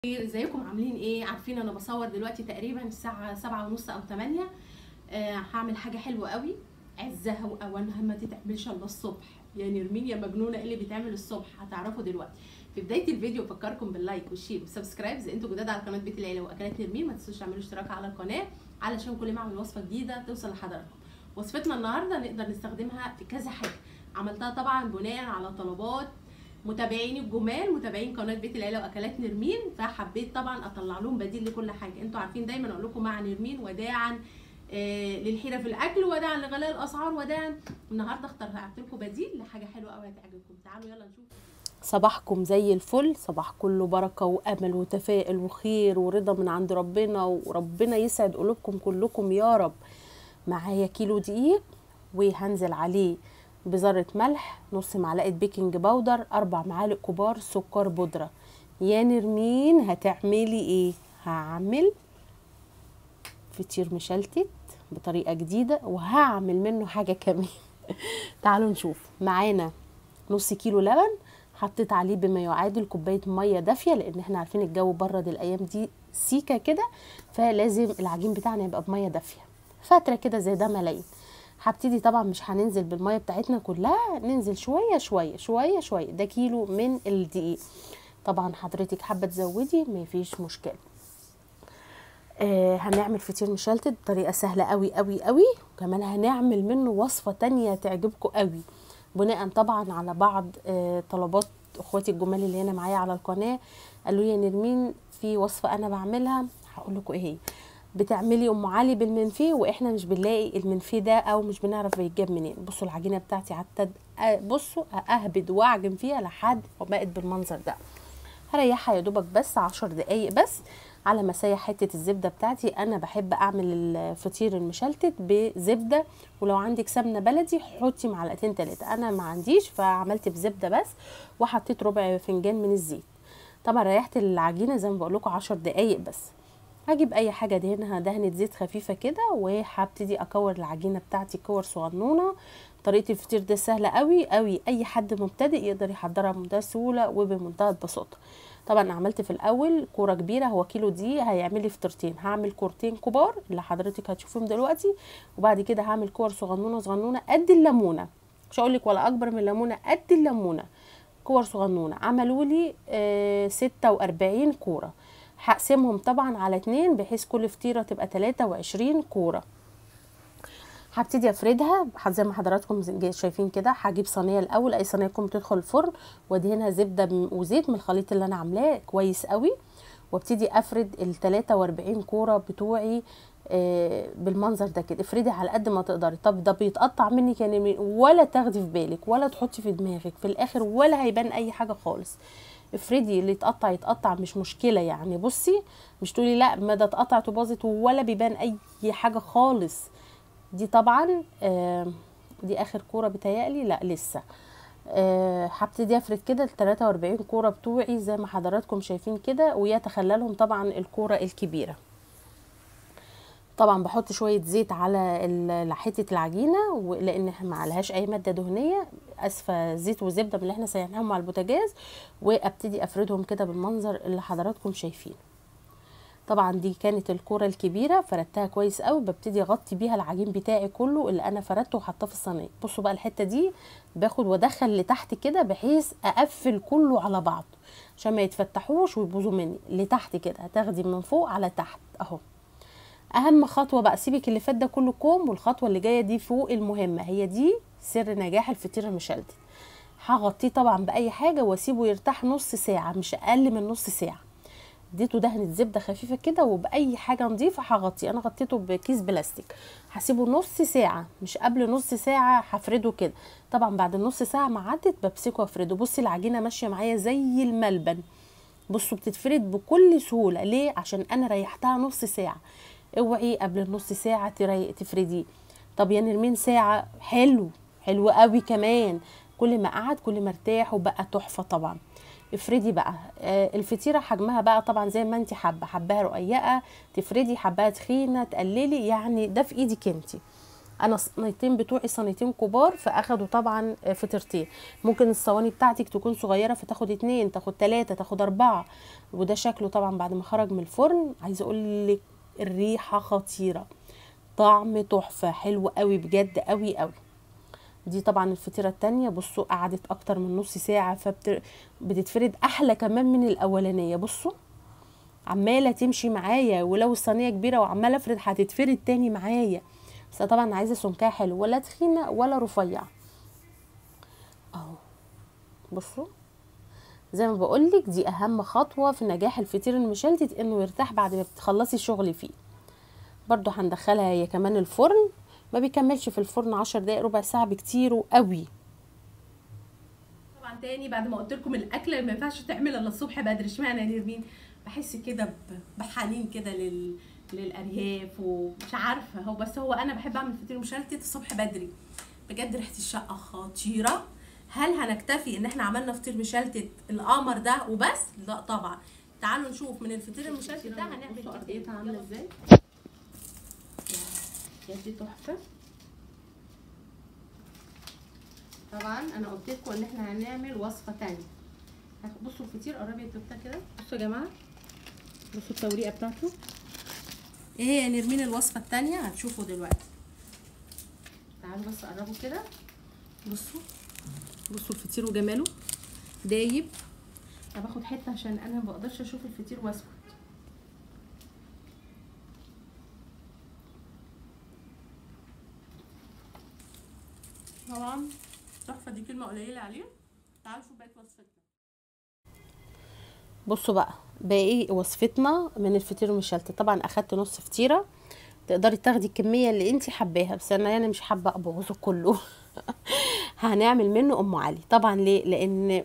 ازيكم عاملين ايه عارفين انا بصور دلوقتي تقريبا الساعه سبعة ونص او تمانية آه هعمل حاجه حلوه قوي عزها واوانها ما تتعملش الا الصبح يا نرمين يا مجنونه ايه اللي بيتعمل الصبح هتعرفوا دلوقتي في بدايه الفيديو بفكركم باللايك والشير والسبسكرايب اذا انتوا جداد على قناه بيت العيله واكلات نرمين ما تنسوش تعملوا اشتراك على القناه علشان كل ما اعمل وصفه جديده توصل لحضراتكم وصفتنا النهارده نقدر نستخدمها في كذا حاجه عملتها طبعا بناء على طلبات متابعيني الجمال متابعين قناه بيت العيله واكلات نرمين فحبيت طبعا اطلع لهم بديل لكل حاجه انتوا عارفين دايما اقول لكم مع نرمين وداعا آه للحيره في الاكل وداعا لغلاء الاسعار وداعا النهارده اخترت لكم بديل لحاجه حلوه قوي هتعجبكم تعالوا يلا نشوف صباحكم زي الفل صباح كله بركة وأمل وتفاؤل وخير ورضا من عند ربنا وربنا يسعد قلوبكم كلكم يا رب معايا كيلو دقيق وهنزل عليه بذرة ملح نص معلقة بيكنج باودر أربع معالق كبار سكر بودرة يا نرمين هتعملي ايه هعمل فطير مشلتت بطريقة جديدة وهعمل منه حاجة كمان تعالوا نشوف معانا نص كيلو لبن حطيت عليه بما يعادل كوبايه ميه دافيه لان احنا عارفين الجو برد الايام دي سيكه كده فلازم العجين بتاعنا يبقى بميه دافيه فتره كده زي ده ملايين هبتدي طبعا مش هننزل بالميه بتاعتنا كلها ننزل شويه شويه شويه شويه ده كيلو من الدقيق طبعا حضرتك حابه تزودي مفيش مشكله آه هنعمل فطير مشلتت بطريقه سهله قوي قوي قوي وكمان هنعمل منه وصفه تانية تعجبكم قوي بناء طبعا على بعض آه طلبات اخواتي الجمال اللي هنا معايا على القناه قالوا لي يا نرمين في وصفه انا بعملها هقول لكم ايه هي بتعملي ام علي بالمنفي واحنا مش بنلاقي المنفي ده او مش بنعرف بيتجاب منين بصوا العجينه بتاعتي قعدت بصوا اهبد واعجن فيها لحد ما بقت بالمنظر ده هريحها يا دوبك بس عشر دقايق بس على ما اسيح حته الزبده بتاعتي انا بحب اعمل الفطير المشلتت بزبده ولو عندك سمنه بلدي حطي معلقتين تلاته انا ما عنديش فعملت بزبده بس وحطيت ربع فنجان من الزيت طبعا ريحت العجينه زي ما بقول لكم 10 دقايق بس هجيب اي حاجه دهنها دهنه زيت خفيفه كده وهبتدي اكور العجينه بتاعتي كور صغنونه طريقه الفطير ده سهله قوي قوي اي حد مبتدئ يقدر يحضرها بمنتهى السهوله وبمنتهى البساطه طبعا عملت في الاول كوره كبيره هو كيلو دي هيعمل لي فطيرتين هعمل كورتين كبار اللي حضرتك هتشوفهم دلوقتي وبعد كده هعمل كور صغنونه صغنونه قد الليمونه مش هقول لك ولا اكبر من الليمونه قد الليمونه كور صغنونه عملوا لي آه 46 كوره هقسمهم طبعا على اتنين بحيث كل فطيره تبقى 23 كوره هبتدي افردها زي ما حضراتكم شايفين كده هجيب صينيه الاول اي صينيه تكون بتدخل الفرن وادهنها زبده وزيت من الخليط اللي انا عاملاه كويس قوي وابتدي افرد ال 43 كوره بتوعي آه بالمنظر ده كده افردي على قد ما تقدري طب ده بيتقطع منك يعني ولا تاخدي في بالك ولا تحطي في دماغك في الاخر ولا هيبان اي حاجه خالص افردي اللي يتقطع يتقطع مش مشكله يعني بصي مش تقولي لا ما ده اتقطعت وباظت ولا بيبان اي حاجه خالص دي طبعا آه دي اخر كوره بتهيألي لا لسه آه هبتدي افرد كده ال 43 كوره بتوعي زي ما حضراتكم شايفين كده ويتخللهم طبعا الكوره الكبيره طبعا بحط شويه زيت على حته العجينه لان ما عليهاش اي ماده دهنيه اسفه زيت وزبده من اللي احنا سيحناهم على البوتاجاز وابتدي افردهم كده بالمنظر اللي حضراتكم شايفينه طبعا دي كانت الكوره الكبيره فردتها كويس قوي ببتدي اغطي بيها العجين بتاعي كله اللي انا فردته وحطاه في الصينيه بصوا بقى الحته دي باخد وادخل لتحت كده بحيث اقفل كله على بعض عشان ما يتفتحوش ويبوظوا مني لتحت كده هتاخدي من فوق على تحت اهو اهم خطوه بقى سيبك اللي فات ده كله كوم والخطوه اللي جايه دي فوق المهمه هي دي سر نجاح الفطير المشلتت هغطيه طبعا باي حاجه واسيبه يرتاح نص ساعه مش اقل من نص ساعه اديته دهنه زبده خفيفه كده وباي حاجه نظيفه هغطيه انا غطيته بكيس بلاستيك هسيبه نص ساعه مش قبل نص ساعه هفرده كده طبعا بعد النص ساعه ما عدت بمسكه وافرده بصي العجينه ماشيه معايا زي الملبن بصوا بتتفرد بكل سهوله ليه عشان انا ريحتها نص ساعه اوعي قبل النص ساعه تفرديه طب يا نرمين ساعه حلو حلو قوي كمان كل ما قعد كل ما ارتاح وبقى تحفه طبعا افردي بقى آه الفطيره حجمها بقى طبعا زي ما انت حابه حباها رقيقه تفردي حباها تخينه تقللي يعني ده في ايدك انت انا صينيتين بتوعي صينيتين كبار فاخدوا طبعا فطيرتين ممكن الصواني بتاعتك تكون صغيره فتاخد اتنين تاخد تلاته تاخد اربعه وده شكله طبعا بعد ما خرج من الفرن عايزه اقول لك الريحه خطيره طعم تحفه حلو قوي بجد قوي قوي دي طبعا الفطيره التانية بصوا قعدت اكتر من نص ساعه فبتتفرد احلى كمان من الاولانيه بصوا عماله تمشي معايا ولو الصينيه كبيره وعماله افرد هتتفرد تاني معايا بس طبعا عايزه سمكها حلو ولا تخينه ولا رفيع اهو بصوا زي ما بقولك دي اهم خطوه في نجاح الفطير المشلتت انه يرتاح بعد ما بتخلصي شغل فيه برضو هندخلها هي كمان الفرن ما بيكملش في الفرن عشر دقايق ربع ساعه بكتير وقوي طبعا تاني بعد ما قلت لكم الاكله ما ينفعش تعمل الا الصبح بدري اشمعنى يا نرمين بحس كده ب- بحنين كده لل للارياف ومش عارفه هو بس هو انا بحب اعمل فطير مشلتت الصبح بدري بجد ريحه الشقه خطيره هل هنكتفي ان احنا عملنا فطير مشلتت القمر ده وبس لا طبعا تعالوا نشوف من الفطير المشلتت ده هنعمل ارضيتها عامله ازاي بجد تحفه طبعا انا قلت لكم ان احنا هنعمل وصفه تانية بصوا الفطير قربي تبقى كده بصوا يا جماعه بصوا التوريقه بتاعته ايه هي نرمين الوصفه التانية هتشوفوا دلوقتي تعالوا بس قربوا كده بصوا بصوا الفطير وجماله دايب طب اخد حته عشان انا ما بقدرش اشوف الفطير واسكت طبعا تحفه دي كلمه قليله عليه تعالوا شوف بقيه وصفتنا بصوا بقى باقي وصفتنا من الفطير المشلتت طبعا اخدت نص فطيره تقدري تاخدي الكميه اللي انت حباها بس انا يعني مش حابه ابوظه كله هنعمل منه ام علي طبعا ليه لان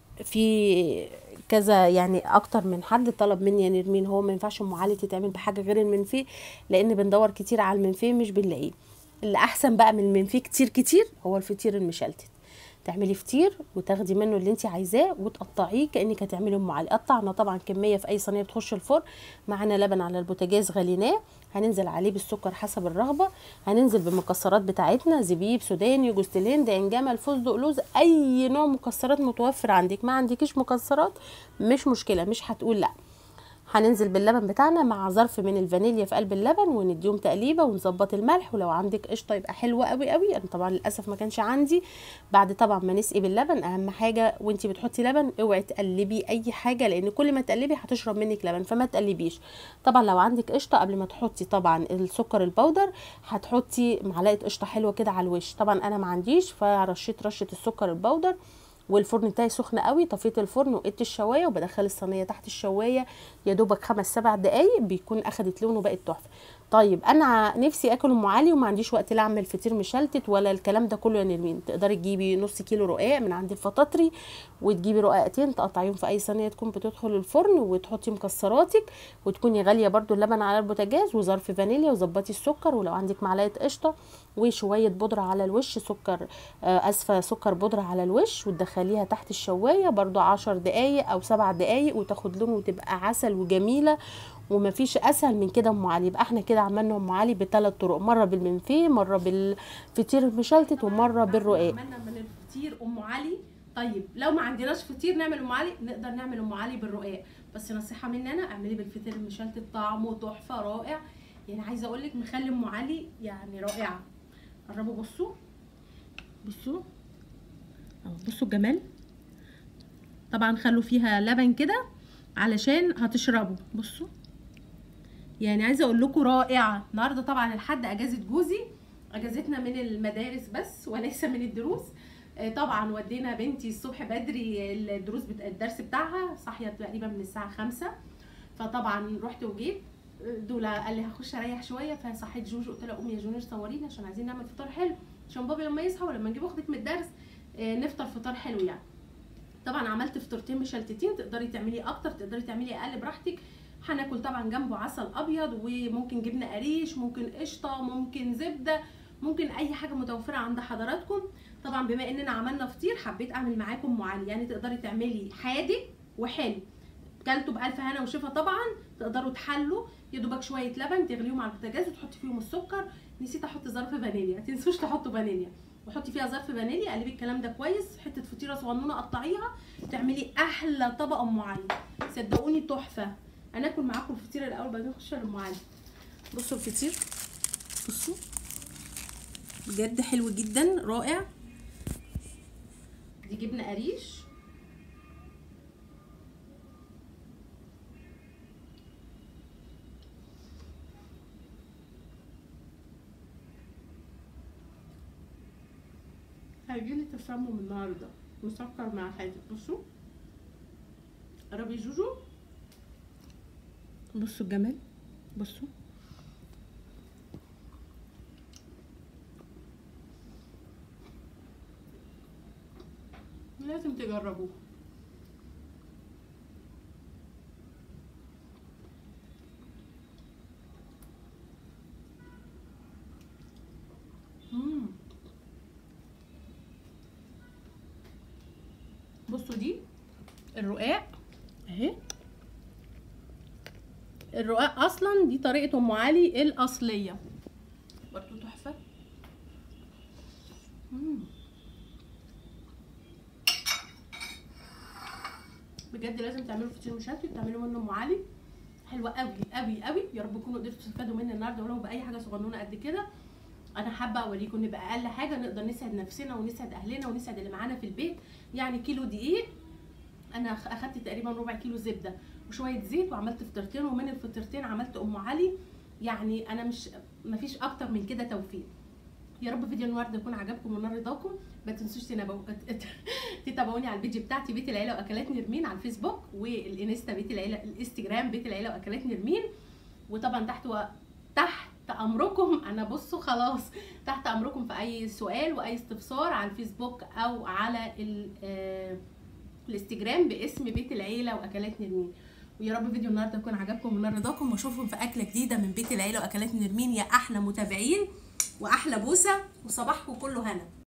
في كذا يعني اكتر من حد طلب مني يا نرمين هو ما ينفعش ام علي تتعمل بحاجه غير المنفيه لان بندور كتير على المنفيه مش بنلاقيه اللي احسن بقى من المنفيه كتير كتير هو الفطير المشلتت تعملي فطير وتاخدي منه اللي انت عايزاه وتقطعيه كانك هتعملي ام علي قطعنا طبعا كميه في اي صينيه بتخش الفرن معانا لبن على البوتاجاز غليناه هننزل عليه بالسكر حسب الرغبه هننزل بالمكسرات بتاعتنا زبيب سوداني جوز الهند عين جمل فستق لوز اي نوع مكسرات متوفر عندك ما عندكيش مكسرات مش مشكله مش هتقول لا هننزل باللبن بتاعنا مع ظرف من الفانيليا في قلب اللبن ونديهم تقليبه ونظبط الملح ولو عندك قشطه يبقى حلوه قوي قوي انا طبعا للاسف ما كانش عندي بعد طبعا ما نسقي باللبن اهم حاجه وانتي بتحطي لبن اوعي تقلبي اي حاجه لان كل ما تقلبي هتشرب منك لبن فما تقلبيش طبعا لو عندك قشطه قبل ما تحطي طبعا السكر البودر هتحطي معلقه قشطه حلوه كده على الوش طبعا انا ما عنديش فرشيت رشه السكر البودر والفرن بتاعي سخن قوي طفيت الفرن وقيت الشوايه وبدخل الصينيه تحت الشوايه يا دوبك خمس سبع دقايق بيكون اخدت لون وبقت تحفه طيب انا نفسي اكل ام علي وما عنديش وقت لا اعمل فطير مشلتت ولا الكلام ده كله يا نرمين تقدري تجيبي نص كيلو رقاق من عند الفطاطري وتجيبي رقاقتين تقطعيهم في اي صينيه تكون بتدخل الفرن وتحطي مكسراتك وتكوني غاليه برده اللبن على البوتاجاز وظرف فانيليا وظبطي السكر ولو عندك معلقه قشطه وشويه بودره على الوش سكر آه اسفه سكر بودره على الوش وتدخليها تحت الشوايه برده عشر دقايق او سبع دقايق وتاخد لون وتبقى عسل وجميله ومفيش اسهل من كده ام علي يبقى احنا كده عملنا ام علي بثلاث طرق مره بالمنفيه مره بالفطير المشلتت ومره بالرقاق عملنا من الفطير ام علي طيب لو ما عندناش فطير نعمل ام علي نقدر نعمل ام علي بالرقاق بس نصيحه مني انا اعملي بالفطير المشلتت طعمه تحفه رائع يعني عايزه اقول لك مخلي ام علي يعني رائعه قربوا بصوا بصوا اهو بصوا الجمال طبعا خلوا فيها لبن كده علشان هتشربوا بصوا يعني عايزه اقول لكم رائعه النهارده طبعا الحد اجازه جوزي اجازتنا من المدارس بس وليس من الدروس آه، طبعا ودينا بنتي الصبح بدري الدروس بت... الدرس بتاعها صاحيه تقريبا من الساعه خمسة فطبعا رحت وجيت آه، دولا قال لي هخش اريح شويه فصحيت جوجو قلت لها قومي يا جونيور صوريني عشان عايزين نعمل فطار حلو عشان بابي لما يصحى ولما نجيب اختك من الدرس آه، نفطر فطار حلو يعني طبعا عملت فطرتين مشلتتين تقدري تعملي اكتر تقدري تعملي اقل براحتك هناكل طبعا جنبه عسل ابيض وممكن جبنه قريش ممكن قشطه ممكن زبده ممكن اي حاجه متوفره عند حضراتكم طبعا بما اننا عملنا فطير حبيت اعمل معاكم معالي يعني تقدري تعملي حادق وحلو كلتوا بالف هنا وشفا طبعا تقدروا تحلوا يا دوبك شويه لبن تغليهم على البوتاجاز وتحطي فيهم السكر نسيت احط ظرف فانيليا ما تنسوش تحطوا فانيليا وحطي فيها ظرف فانيليا قلبي الكلام ده كويس حته فطيره صغنونه قطعيها تعملي احلى طبق ام علي صدقوني تحفه انا اكل معاكم الفطيره الاول بعدين نخش على ام علي بصوا الفطير بصوا بجد حلو جدا رائع دي جبنه قريش هيجيلي تسمم النهارده مسكر مع حاجه بصوا قربي جوجو بصوا الجمال بصوا لازم تجربوه مم. بصوا دي الرقاق اهي الرقاق اصلا دي طريقه ام علي الاصليه برضو تحفه مم. بجد لازم تعملوا فطير مشلتت تعملوا منه ام علي حلوه قوي قوي قوي يا رب تكونوا قدرتوا تستفادوا مني النهارده ولو باي حاجه صغنونه قد كده انا حابه اوريكم ان باقل حاجه نقدر نسعد نفسنا ونسعد اهلنا ونسعد اللي معانا في البيت يعني كيلو دقيق انا اخدت تقريبا ربع كيلو زبده وشويه زيت وعملت فطيرتين ومن الفطيرتين عملت ام علي يعني انا مش مفيش اكتر من كده توفيق يا رب فيديو النهارده يكون عجبكم ونال رضاكم ما تنسوش تنبو... تتابعوني على البيج بتاعتي بيت العيله واكلات نرمين على الفيسبوك والانستا بيت العيله الانستجرام بيت العيله واكلات نرمين وطبعا تحت و... تحت امركم انا بصوا خلاص تحت امركم في اي سؤال واي استفسار على الفيسبوك او على ال... آه... الانستجرام باسم بيت العيله واكلات نرمين ويا رب فيديو النهارده يكون عجبكم ونال رضاكم واشوفكم في اكله جديده من بيت العيله واكلات نرمين يا احلى متابعين واحلى بوسه وصباحكم كله هنا